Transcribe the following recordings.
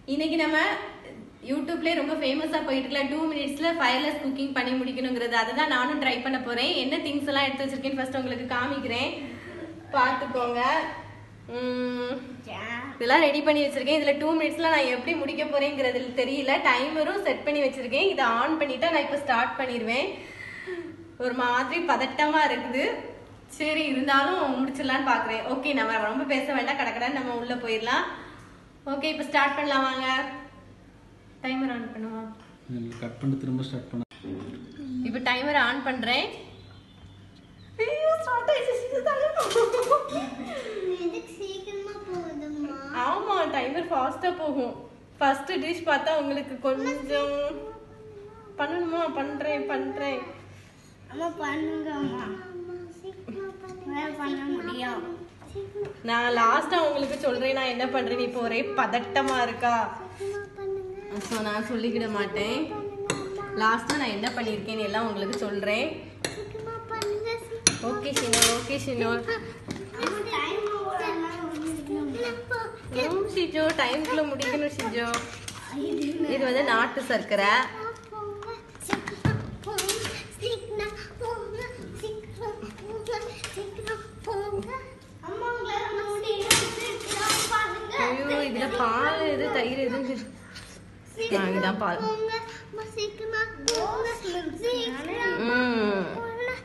இன்னைக்கு நம்ம யூடியூப்லேயே ரொம்ப ஃபேமஸா போயிட்டு இருக்கல டூ மினிட்ஸ்ல ஃபயர்லெஸ் குக்கிங் பண்ணி முடிக்கணுங்கிறது அதை தான் நானும் ட்ரை பண்ண போறேன் என்ன திங்ஸ் எல்லாம் எடுத்து வச்சிருக்கேன்னு ஃபர்ஸ்ட் உங்களுக்கு காமிக்கிறேன் பார்த்துக்கோங்க உம், இதெல்லாம் ரெடி பண்ணி வச்சிருக்கேன் இதுல டூ மினிட்ஸ்ல நான் எப்படி முடிக்க போறேங்கிறது தெரியல டைமரும் செட் பண்ணி வச்சிருக்கேன் இதை ஆன் பண்ணிட்டா நான் இப்போ ஸ்டார்ட் பண்ணிடுவேன் ஒரு மாதிரி பதட்டமா இருக்குது சரி இருந்தாலும் முடிச்சிடலான்னு பாக்குறேன் ஓகே நம்ம ரொம்ப பேச வேண்டாம் கடக்கடன்னு நம்ம உள்ள போயிடலாம் ஓகே இப்போ ஸ்டார்ட் பண்ணலாம் வாங்க டைமர் ஆன் பண்ணுவா கட் பண்ணி திரும்ப ஸ்டார்ட் பண்ண இப்போ டைமர் ஆன் பண்றேன் ஐயோ ஸ்டார்ட் ஆயிடுச்சு இதுக்கு சீக்கிரமா போகுதும்மா ஆமா டைமர் ஃபாஸ்டா போகும் ஃபர்ஸ்ட் டிஷ் பார்த்தா உங்களுக்கு கொஞ்சம் பண்ணணுமா பண்றேன் பண்றேன் அம்மா பண்ணுங்கம்மா வேற பண்ண முடியும் நான் லாஸ்டா உங்களுக்கு சொல்றேன் நான் என்ன பண்றேன் இப்போ ஒரே பதட்டமா இருக்கா ஸோ நான் சொல்லிக்கிட மாட்டேன் லாஸ்டா நான் என்ன பண்ணியிருக்கேன்னு எல்லாம் உங்களுக்கு சொல்றேன் ஓகே ஷினோர் ஓகே ஷினோர் ம் ஷிஜோ டைம்குள்ள முடிக்கணும் ஷிஜோ இது வந்து நாட்டு சர்க்கரை ஐயோ இதுல பால் எது தயிர் எது ஆ, இதான் பால் ம்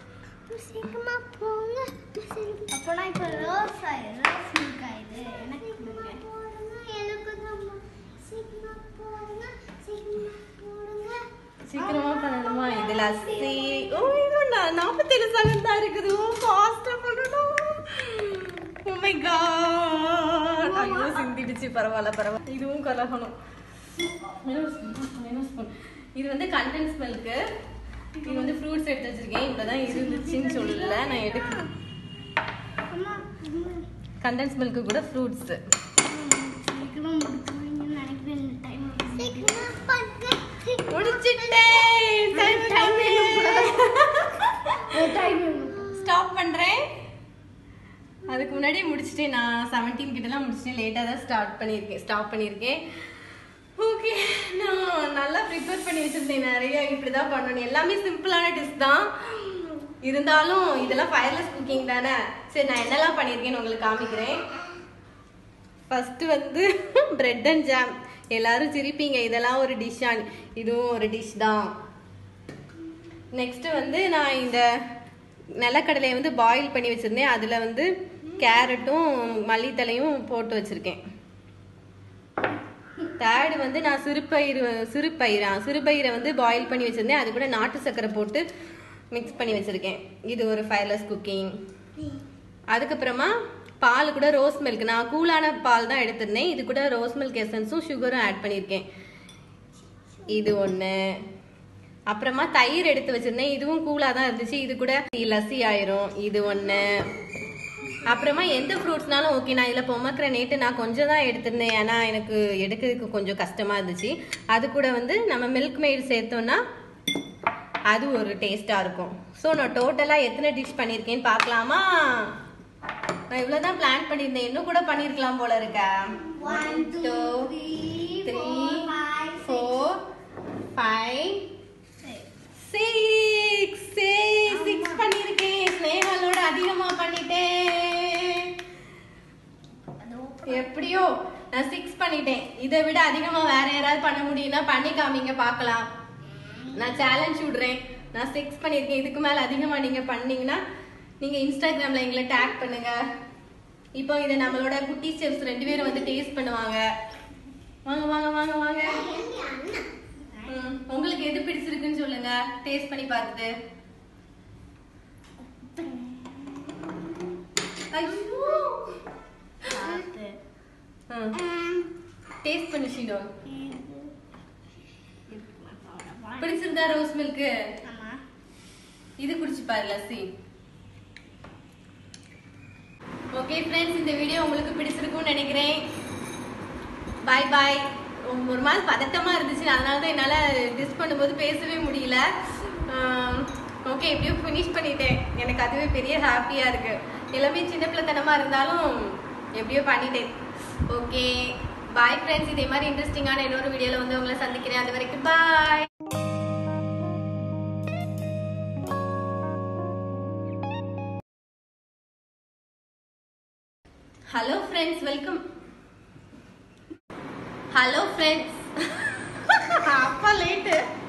அப்பனா இப்ப ரோஸ் ஆயி ரோஸ் மில்க் ஆயுது எனக்கு கொடுங்க சீக்கிரமா பண்ணணுமா இது லஸ்ஸி ஓ இது நா- நாற்பத்தேழு செகண்ட் தான் இருக்குது ஓ ஃபாஸ்டா பண்ணணும் ஓ மை காட் ஐயோ சிந்திடுச்சு பரவாயில்ல பரவாயில்ல இதுவும் கலகணும் இன்னொரு spoon, இன்னொரு spoon. இது வந்து கண்டென்ஸ் மில்க்கு இது வந்து ஃப்ரூட்ஸ் எடுத்து வச்சிருக்கேன் இவ்வளவுதான் இருந்துச்சுன்னு சொல்லல நான் எடுக்க அம்மா கண்டென்ஸ் மில்க்கு கூட ஃப்ரூட்ஸ் சீக்கிரம் முடிச்சுருவீங்கன்னு நினைக்கிறேன் டைம் சீக்கிரமா பண்ணுங்க முடிச்சிட்டேன் டைம் ஸ்டாப் பண்றேன் அதுக்கு முன்னாடி முடிச்சிட்டேன் நான் செவன்டீன் கிட்டலாம் முடிச்சிட்டேன் லேட்டாக தான் ஸ்டார்ட் பண்ணியிருக்கேன் ஸ்டாப் பண்ணியிருக்கேன் ஓகே நான் நல்லா ப்ரிப்பேர் பண்ணி வச்சிருந்தேன் நிறைய இப்படி தான் பண்ணணும் எல்லாமே சிம்பிளான டிஷ் தான் இருந்தாலும் இதெல்லாம் ஃபயர்லெஸ் குக்கிங் தானே சரி நான் என்னெல்லாம் பண்ணியிருக்கேன்னு உங்களுக்கு காமிக்கிறேன் ஃபர்ஸ்ட் வந்து பிரெட் அண்ட் ஜாம் எல்லாரும் சிரிப்பீங்க இதெல்லாம் ஒரு டிஷ்ஷா இதுவும் ஒரு டிஷ் தான் நெக்ஸ்ட் வந்து நான் இந்த நிலக்கடலையை வந்து பாயில் பண்ணி வச்சிருந்தேன் அதுல வந்து கேரட்டும் மல்லித்தலையும் போட்டு வச்சிருக்கேன் தேர்டு வந்து நான் சிறுபயிறு சிறுபயிரா சிறுபயிரை வந்து பாயில் பண்ணி வச்சிருந்தேன் அது கூட நாட்டு சர்க்கரை போட்டு மிக்ஸ் பண்ணி வச்சிருக்கேன் இது ஒரு ஃபயர்லெஸ் குக்கிங் அதுக்கப்புறமா பால் கூட ரோஸ் மில்க் நான் கூலான பால் தான் எடுத்திருந்தேன் இது கூட ரோஸ் மில்க் எசன்ஸும் சுகரும் ஆட் பண்ணியிருக்கேன் இது ஒன்று அப்புறமா தயிர் எடுத்து வச்சிருந்தேன் இதுவும் கூலாக தான் இருந்துச்சு இது கூட லஸ்ஸி ஆயிரும் இது ஒன்று அப்புறமா எந்த ஃப்ரூட்ஸ்னாலும் ஓகே நான் இதில் பொமக்ரனேட்டு நான் கொஞ்சம் தான் எடுத்திருந்தேன் ஏன்னா எனக்கு எடுக்கிறதுக்கு கொஞ்சம் கஷ்டமாக இருந்துச்சு அது கூட வந்து நம்ம மில்க் மெய்டு சேர்த்தோம்னா அது ஒரு டேஸ்ட்டாக இருக்கும் ஸோ நான் டோட்டலாக எத்தனை டிஷ் பண்ணியிருக்கேன்னு பார்க்கலாமா நான் இவ்வளோ தான் பிளான் பண்ணியிருந்தேன் இன்னும் கூட பண்ணியிருக்கலாம் போல இருக்க one two three four five six six பண்ணியிருக்கேன் ஸ்னேகாலோட அதிகமாக பண்ணிட்டேன் எப்படியோ நான் சிக்ஸ் பண்ணிட்டேன் இதை விட அதிகமா வேற யாராவது பண்ண முடியும்னா பண்ணி காமிங்க பார்க்கலாம் நான் சேலஞ்ச் விடுறேன் நான் சிக்ஸ் பண்ணியிருக்கேன் இதுக்கு மேல அதிகமா நீங்க பண்ணீங்கன்னா நீங்க இன்ஸ்டாகிராம்ல எங்களை டேக் பண்ணுங்க இப்போ இதை நம்மளோட குட்டி செஃப்ஸ் ரெண்டு பேரும் வந்து டேஸ்ட் பண்ணுவாங்க வாங்க வாங்க வாங்க வாங்க ம், உங்களுக்கு எது பிடிச்சிருக்குன்னு சொல்லுங்க டேஸ்ட் பண்ணி பார்த்துட்டு ஐயோ டேஸ்ட் பண்ணு ஷீனோ பிடிச்சிருந்தா ரோஸ் மில்க் இது குடிச்சு பாரு லஸ்ஸி ஓகே ஃப்ரெண்ட்ஸ் இந்த வீடியோ உங்களுக்கு பிடிச்சிருக்கும்னு நினைக்கிறேன் பாய் பாய் ஒரு மாதிரி பதட்டமா இருந்துச்சு அதனால தான் என்னால டிஸ் பண்ணும்போது பேசவே முடியல ஓகே எப்படியோ ஃபினிஷ் பண்ணிட்டேன் எனக்கு அதுவே பெரிய ஹாப்பியா இருக்கு எல்லாமே சின்ன பிள்ளைத்தனமா இருந்தாலும் எப்படியோ பண்ணிட்டேன் ஓகே பாய் ஃப்ரெண்ட்ஸ் இதே மாதிரி இன்ட்ரெஸ்டிங்கான இன்னொரு வீடியோல வந்து உங்களை சந்திக்கிறேன் அது வரைக்கும் bye hello friends welcome hello friends அப்பா லேட்டு